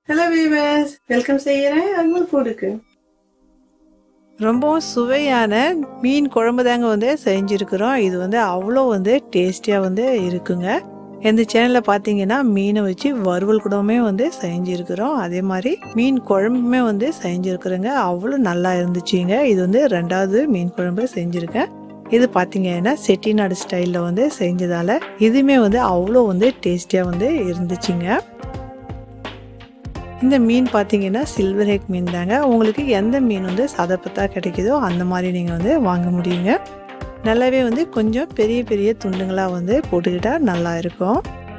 hello viewers welcome செய்கிறேன் அக்மல் ஃபுட்டுக்கு ரொம்பவும் சுவையான மீன் குழம்பு தாங்க வந்து செஞ்சுருக்குறோம் இது வந்து அவ்வளோ வந்து டேஸ்டியாக வந்து இருக்குங்க இந்த சேனலில் பார்த்தீங்கன்னா மீனை வச்சு வறுவல் கூடவுமே வந்து செஞ்சுருக்குறோம் அதே மாதிரி மீன் குழம்புமே வந்து செஞ்சுருக்குறோங்க அவ்வளோ நல்லா இருந்துச்சுங்க இது வந்து ரெண்டாவது மீன் குழம்பு செஞ்சுருக்கேன் இது பார்த்தீங்கன்னா செட்டிநாடு ஸ்டைலில் வந்து செஞ்சதால் இதுவுமே வந்து அவ்வளோ வந்து டேஸ்டியாக வந்து இருந்துச்சுங்க இந்த மீன் பார்த்தீங்கன்னா சில்வர் ஹெக் மீன் தாங்க உங்களுக்கு எந்த மீன் வந்து சதப்பத்தா கிடைக்குதோ அந்த மாதிரி நீங்கள் வந்து வாங்க முடியுங்க நல்லாவே வந்து கொஞ்சம் பெரிய பெரிய துண்டுங்களாக வந்து போட்டுக்கிட்டா நல்லா இருக்கும்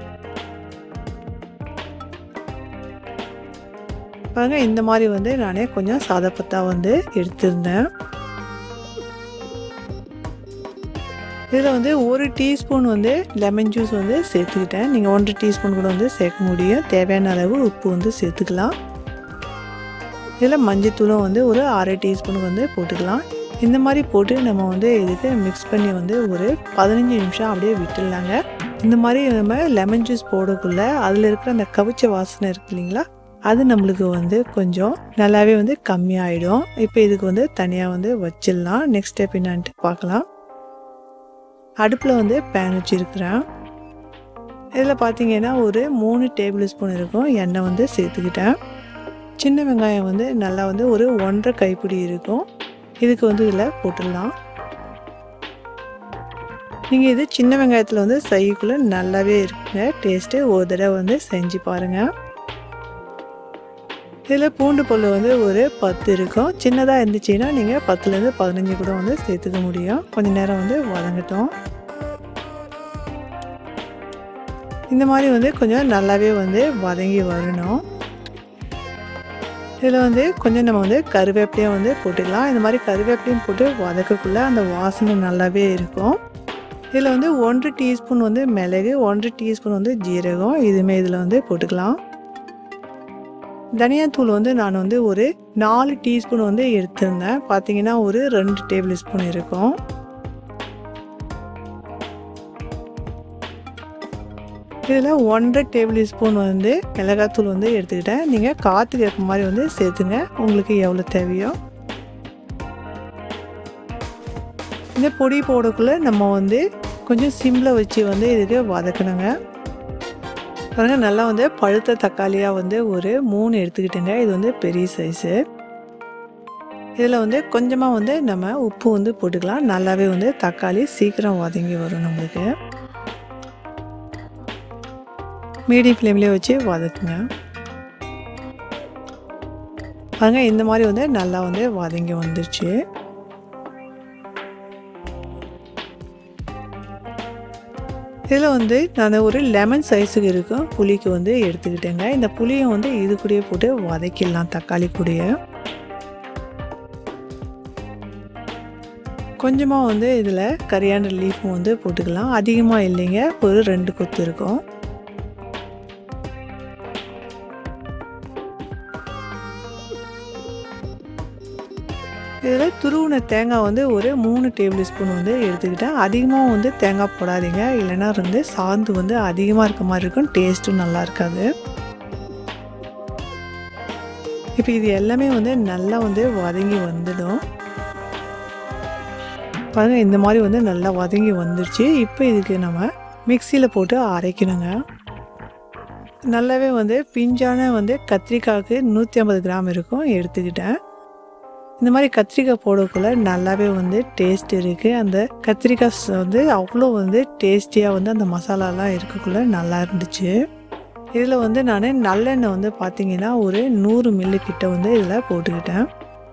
பாருங்க இந்த மாதிரி வந்து நானே கொஞ்சம் சாதப்பத்தா வந்து எடுத்திருந்தேன் இதில் வந்து ஒரு டீஸ்பூன் வந்து லெமன் ஜூஸ் வந்து சேர்த்துக்கிட்டேன் நீங்கள் ஒன்றரை டீஸ்பூன் கூட வந்து சேர்க்க முடியும் தேவையான அளவு உப்பு வந்து சேர்த்துக்கலாம் இதில் மஞ்சத்தூளும் வந்து ஒரு அரை டீஸ்பூனுக்கு வந்து போட்டுக்கலாம் இந்த மாதிரி போட்டு நம்ம வந்து இதுக்கு மிக்ஸ் பண்ணி வந்து ஒரு பதினஞ்சு நிமிஷம் அப்படியே விட்டுடலாங்க இந்த மாதிரி நம்ம லெமன் ஜூஸ் போடக்குள்ள அதில் இருக்கிற அந்த கவிச்ச வாசனை இருக்கு இல்லைங்களா அது நம்மளுக்கு வந்து கொஞ்சம் நல்லாவே வந்து கம்மியாயிடும் இப்போ இதுக்கு வந்து தனியாக வந்து வச்சிடலாம் நெக்ஸ்ட் ஸ்டெப் என்னான்ட்டு பார்க்கலாம் அடுப்பில் வந்து பேன் வச்சுருக்கிறேன் இதில் பார்த்தீங்கன்னா ஒரு மூணு டேபிள் ஸ்பூன் இருக்கும் எண்ணெய் வந்து சேர்த்துக்கிட்டேன் சின்ன வெங்காயம் வந்து நல்லா வந்து ஒரு ஒன்றரை கைப்பிடி இருக்கும் இதுக்கு வந்து இதில் போட்டுடலாம் நீங்கள் இது சின்ன வெங்காயத்தில் வந்து செய்யக்குள்ளே நல்லாவே இருக்குங்க டேஸ்ட்டு ஒரு தடவை வந்து செஞ்சு பாருங்கள் இதில் பூண்டு பல் வந்து ஒரு பத்து இருக்கும் சின்னதாக இருந்துச்சுன்னா நீங்கள் பத்துலேருந்து பதினஞ்சு கூட வந்து சேர்த்துக்க முடியும் கொஞ்சம் நேரம் வந்து வதங்கட்டும் இந்த மாதிரி வந்து கொஞ்சம் நல்லாவே வந்து வதங்கி வரணும் இதில் வந்து கொஞ்சம் நம்ம வந்து கருவேப்பிலையும் வந்து போட்டுக்கலாம் இந்த மாதிரி கருவேப்பிலையும் போட்டு வதக்கக்குள்ளே அந்த வாசனை நல்லாவே இருக்கும் இதில் வந்து ஒன்றரை டீஸ்பூன் வந்து மிளகு ஒன்றரை டீஸ்பூன் வந்து ஜீரகம் இதுவுமே இதில் வந்து போட்டுக்கலாம் தனியாத்தூள் வந்து நான் வந்து ஒரு நாலு டீஸ்பூன் வந்து எடுத்திருந்தேன் பார்த்தீங்கன்னா ஒரு ரெண்டு டேபிள் ஸ்பூன் இருக்கும் இதில் ஒன்றரை டேபிள் ஸ்பூன் வந்து மிளகாத்தூள் வந்து எடுத்துக்கிட்டேன் நீங்கள் காற்றுக்கு ஏற்ற மாதிரி வந்து சேர்த்துங்க உங்களுக்கு எவ்வளோ தேவையோ இந்த பொடி போடக்குள்ளே நம்ம வந்து கொஞ்சம் சிம்மில் வச்சு வந்து இதுக்கு வதக்கணுங்க பாருங்கள் நல்லா வந்து பழுத்த தக்காளியாக வந்து ஒரு மூணு எடுத்துக்கிட்டேங்க இது வந்து பெரிய சைஸு இதில் வந்து கொஞ்சமாக வந்து நம்ம உப்பு வந்து போட்டுக்கலாம் நல்லாவே வந்து தக்காளி சீக்கிரம் வதங்கி வரும் நம்மளுக்கு மீடியம் ஃப்ளேம்லேயே வச்சு வதக்குங்க பாருங்க இந்த மாதிரி வந்து நல்லா வந்து வதங்கி வந்துருச்சு இதில் வந்து நான் ஒரு லெமன் சைஸுக்கு இருக்கும் புளிக்கு வந்து எடுத்துக்கிட்டேங்க இந்த புளியை வந்து இது கூடயே போட்டு வதக்கிடலாம் தக்காளி கூடயே கொஞ்சமாக வந்து இதில் கரியாண்டர் லீஃபும் வந்து போட்டுக்கலாம் அதிகமாக இல்லைங்க ஒரு ரெண்டு கொத்து இருக்கும் இதில் துருவின தேங்காய் வந்து ஒரு மூணு டேபிள் ஸ்பூன் வந்து எடுத்துக்கிட்டேன் அதிகமாக வந்து தேங்காய் போடாதீங்க இல்லைன்னா வந்து சாந்து வந்து அதிகமாக இருக்க மாதிரி இருக்கும் டேஸ்ட்டும் நல்லா இருக்காது இப்போ இது எல்லாமே வந்து நல்லா வந்து வதங்கி வந்துடும் பாருங்கள் இந்த மாதிரி வந்து நல்லா வதங்கி வந்துருச்சு இப்போ இதுக்கு நம்ம மிக்சியில் போட்டு அரைக்கணுங்க நல்லாவே வந்து பிஞ்சான வந்து கத்திரிக்காய்க்கு நூற்றி ஐம்பது கிராம் இருக்கும் எடுத்துக்கிட்டேன் இந்த மாதிரி கத்திரிக்காய் போடக்குள்ள நல்லாவே வந்து டேஸ்ட் இருக்குது அந்த கத்திரிக்காய் வந்து அவ்வளோ வந்து டேஸ்டியாக வந்து அந்த மசாலாலாம் இருக்கக்குள்ள நல்லா இருந்துச்சு இதில் வந்து நான் நல்லெண்ணெய் வந்து பார்த்தீங்கன்னா ஒரு நூறு மில்லி கிட்ட வந்து இதில் போட்டுக்கிட்டேன்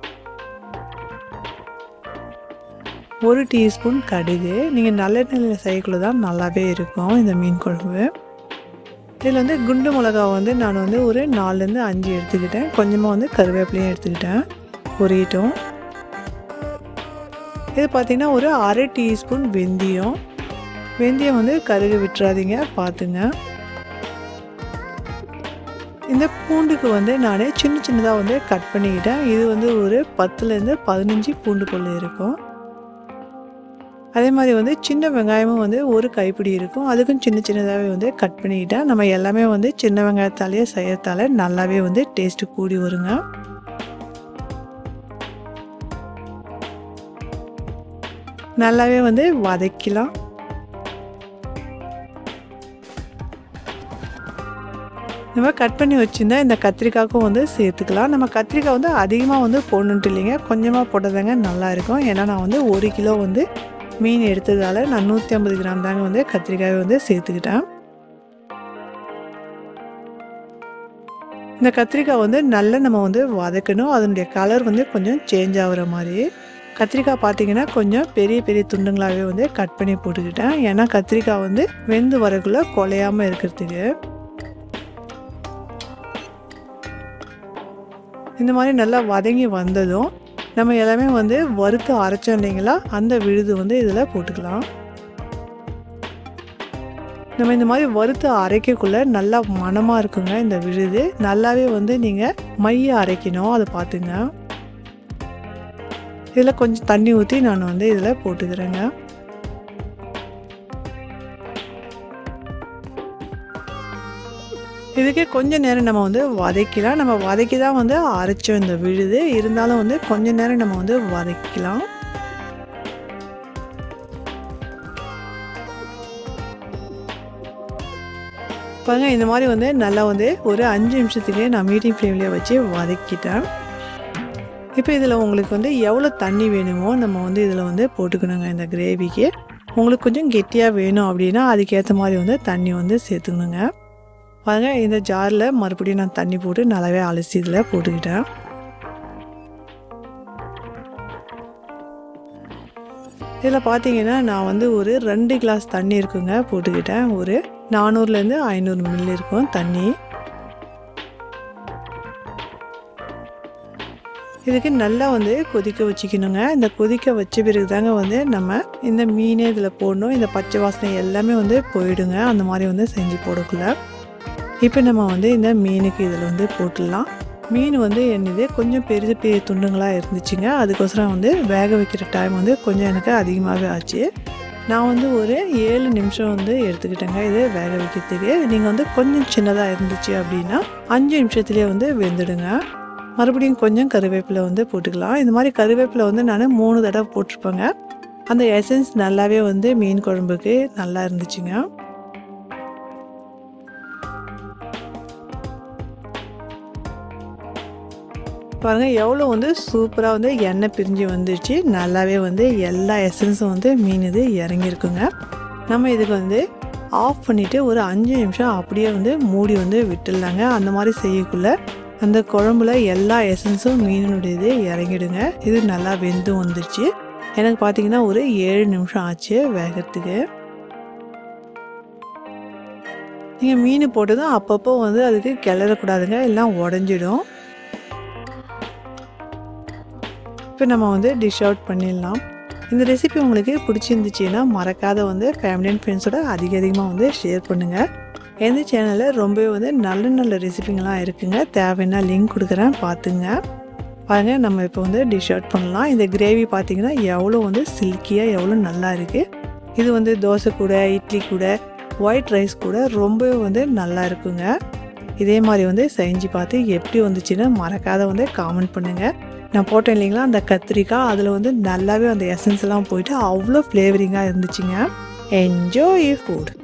ஒரு டீஸ்பூன் கடுகு நீங்கள் நல்லெண்ணெயில் செய்யக்குள்ள தான் நல்லாவே இருக்கும் இந்த மீன் குழம்பு இதில் வந்து குண்டு மிளகா வந்து நான் வந்து ஒரு நாலுலேருந்து அஞ்சு எடுத்துக்கிட்டேன் கொஞ்சமாக வந்து கருவேப்பிலையும் எடுத்துக்கிட்டேன் பொரியட்டும் இது பார்த்திங்கன்னா ஒரு அரை டீஸ்பூன் வெந்தயம் வெந்தயம் வந்து கருக விட்டுறாதீங்க பார்த்துங்க இந்த பூண்டுக்கு வந்து நான் சின்ன சின்னதாக வந்து கட் பண்ணிக்கிட்டேன் இது வந்து ஒரு பத்துலேருந்து பதினஞ்சு பூண்டு பல் இருக்கும் அதே மாதிரி வந்து சின்ன வெங்காயமும் வந்து ஒரு கைப்பிடி இருக்கும் அதுக்கும் சின்ன சின்னதாகவே வந்து கட் பண்ணிக்கிட்டேன் நம்ம எல்லாமே வந்து சின்ன வெங்காயத்தாலேயே செய்யறதால நல்லாவே வந்து டேஸ்ட்டு கூடி வருங்க நல்லாவே வந்து வதக்கலாம் நம்ம கட் பண்ணி வச்சுருந்தா இந்த கத்திரிக்காய்க்கும் வந்து சேர்த்துக்கலாம் நம்ம கத்திரிக்காய் வந்து அதிகமாக வந்து போடணுன்ட்டு இல்லைங்க கொஞ்சமாக போட்டதாங்க நல்லா இருக்கும் ஏன்னா நான் வந்து ஒரு கிலோ வந்து மீன் எடுத்ததால் நான் நூற்றி ஐம்பது கிராம் தாங்க வந்து கத்திரிக்காயை வந்து சேர்த்துக்கிட்டேன் இந்த கத்திரிக்காய் வந்து நல்லா நம்ம வந்து வதக்கணும் அதனுடைய கலர் வந்து கொஞ்சம் சேஞ்ச் ஆகுற மாதிரி கத்திரிக்காய் பார்த்தீங்கன்னா கொஞ்சம் பெரிய பெரிய துண்டுங்களாகவே வந்து கட் பண்ணி போட்டுக்கிட்டேன் ஏன்னா கத்திரிக்காய் வந்து வெந்து வரக்குள்ளே குலையாமல் இருக்கிறதுக்கு இந்த மாதிரி நல்லா வதங்கி வந்ததும் நம்ம எல்லாமே வந்து வறுத்து அரைச்சோம் இல்லைங்களா அந்த விழுது வந்து இதில் போட்டுக்கலாம் நம்ம இந்த மாதிரி வறுத்து அரைக்கக்குள்ளே நல்லா மணமாக இருக்குங்க இந்த விழுது நல்லாவே வந்து நீங்கள் மைய அரைக்கணும் அதை பார்த்துங்க இதில் கொஞ்சம் தண்ணி ஊற்றி நான் வந்து இதில் போட்டுக்கிறேங்க இதுக்கே கொஞ்ச நேரம் நம்ம வந்து வதக்கலாம் நம்ம வதக்கி தான் வந்து அரைச்சோம் இந்த விழுது இருந்தாலும் வந்து கொஞ்ச நேரம் நம்ம வந்து வதக்கலாம் பாருங்க இந்த மாதிரி வந்து நல்லா வந்து ஒரு அஞ்சு நிமிஷத்துலேயே நான் மீடியம் ஃப்ளேம்லேயே வச்சு வதக்கிட்டேன் இப்போ இதில் உங்களுக்கு வந்து எவ்வளோ தண்ணி வேணுமோ நம்ம வந்து இதில் வந்து போட்டுக்கணுங்க இந்த கிரேவிக்கு உங்களுக்கு கொஞ்சம் கெட்டியாக வேணும் அப்படின்னா அதுக்கேற்ற மாதிரி வந்து தண்ணி வந்து சேர்த்துக்கணுங்க பாருங்க இந்த ஜாரில் மறுபடியும் நான் தண்ணி போட்டு நல்லாவே அலசி இதில் போட்டுக்கிட்டேன் இதில் பார்த்தீங்கன்னா நான் வந்து ஒரு ரெண்டு கிளாஸ் தண்ணி இருக்குங்க போட்டுக்கிட்டேன் ஒரு நானூறுலேருந்து ஐநூறு மில்லி இருக்கும் தண்ணி இதுக்கு நல்லா வந்து கொதிக்க வச்சுக்கணுங்க இந்த கொதிக்க வச்ச பிறகு தாங்க வந்து நம்ம இந்த மீனே இதில் போடணும் இந்த பச்சை வாசனை எல்லாமே வந்து போயிடுங்க அந்த மாதிரி வந்து செஞ்சு போடக்குள்ள இப்போ நம்ம வந்து இந்த மீனுக்கு இதில் வந்து போட்டுடலாம் மீன் வந்து என்னது கொஞ்சம் பெரிய பெரிய துண்டுங்களாக இருந்துச்சுங்க அதுக்கோசரம் வந்து வேக வைக்கிற டைம் வந்து கொஞ்சம் எனக்கு அதிகமாகவே ஆச்சு நான் வந்து ஒரு ஏழு நிமிஷம் வந்து எடுத்துக்கிட்டேங்க இது வேக வைக்கிறதுக்கு நீங்கள் வந்து கொஞ்சம் சின்னதாக இருந்துச்சு அப்படின்னா அஞ்சு நிமிஷத்துலேயே வந்து வெந்துடுங்க மறுபடியும் கொஞ்சம் கருவேப்பிலை வந்து போட்டுக்கலாம் இந்த மாதிரி கருவேப்பிலை வந்து நான் மூணு தடவை போட்டிருப்பேங்க அந்த எசன்ஸ் நல்லாவே வந்து மீன் குழம்புக்கு நல்லா இருந்துச்சுங்க பாருங்கள் எவ்வளோ வந்து சூப்பராக வந்து எண்ணெய் பிரிஞ்சு வந்துடுச்சு நல்லாவே வந்து எல்லா எசன்ஸும் வந்து மீன் இது இறங்கியிருக்குங்க நம்ம இதுக்கு வந்து ஆஃப் பண்ணிவிட்டு ஒரு அஞ்சு நிமிஷம் அப்படியே வந்து மூடி வந்து விட்டுடலாங்க அந்த மாதிரி செய்யக்குள்ள அந்த குழம்புல எல்லா எசன்ஸும் மீனினுடையது இறங்கிடுங்க இது நல்லா வெந்து வந்துடுச்சு எனக்கு பார்த்தீங்கன்னா ஒரு ஏழு நிமிஷம் ஆச்சு வேகிறதுக்கு நீங்கள் மீன் போட்டதும் அப்பப்போ வந்து அதுக்கு கிளறக்கூடாதுங்க எல்லாம் உடஞ்சிடும் இப்போ நம்ம வந்து டிஷ் அவுட் பண்ணிடலாம் இந்த ரெசிபி உங்களுக்கு பிடிச்சிருந்துச்சின்னா மறக்காத வந்து ஃபேமிலி அண்ட் ஃப்ரெண்ட்ஸோட அதிக அதிகமாக வந்து ஷேர் பண்ணுங்கள் எந்த சேனலில் ரொம்பவே வந்து நல்ல நல்ல ரெசிபிங்கெலாம் இருக்குங்க தேவைன்னா லிங்க் கொடுக்குறேன் பார்த்துங்க பாருங்கள் நம்ம இப்போ வந்து டிஷ் அவுட் பண்ணலாம் இந்த கிரேவி பார்த்தீங்கன்னா எவ்வளோ வந்து சில்கியாக எவ்வளோ நல்லா இருக்குது இது வந்து தோசை கூட இட்லி கூட ஒயிட் ரைஸ் கூட ரொம்பவே வந்து நல்லா இருக்குங்க இதே மாதிரி வந்து செஞ்சு பார்த்து எப்படி வந்துச்சுன்னு மறக்காத வந்து காமெண்ட் பண்ணுங்கள் நான் போட்டேன் இல்லைங்களா அந்த கத்திரிக்காய் அதில் வந்து நல்லாவே அந்த எசன்ஸ்லாம் போயிட்டு அவ்வளோ ஃப்ளேவரிங்காக இருந்துச்சுங்க என்ஜாய் ஃபுட்